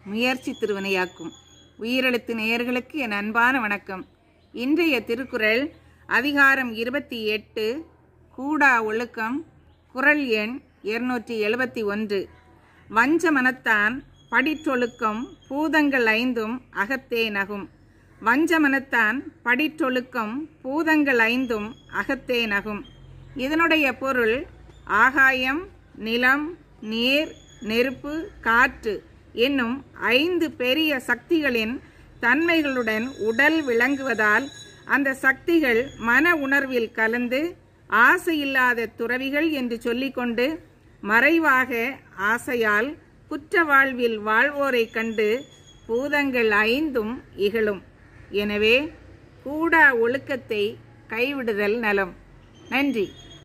முயற்சி திருவினையாக்கும் உயிரெழுத்து நேயர்களுக்கு என் அன்பான வணக்கம் இன்றைய திருக்குறள் அதிகாரம் இருபத்தி எட்டு கூடா ஒழுக்கம் குறள் எண் இருநூற்றி எழுபத்தி ஒன்று வஞ்ச மனத்தான் படிற்றொழுக்கம் பூதங்கள் ஐந்தும் அகத்தே நகும் வஞ்ச மனத்தான் படிற்றொழுக்கம் பூதங்கள் ஐந்தும் அகத்தே நகும் இதனுடைய பொருள் ஆகாயம் நிலம் நீர் நெருப்பு காற்று என்னும் ஐந்து பெரிய சக்திகளின் தன்மைகளுடன் உடல் விளங்குவதால் அந்த சக்திகள் மன உணர்வில் கலந்து ஆசையில்லாத துறவிகள் என்று சொல்லிக்கொண்டு மறைவாக ஆசையால் குற்ற வாழ்வில் வாழ்வோரைக் கண்டு பூதங்கள் ஐந்தும் இகழும் எனவே கூடா ஒழுக்கத்தை கைவிடுதல் நலம் நன்றி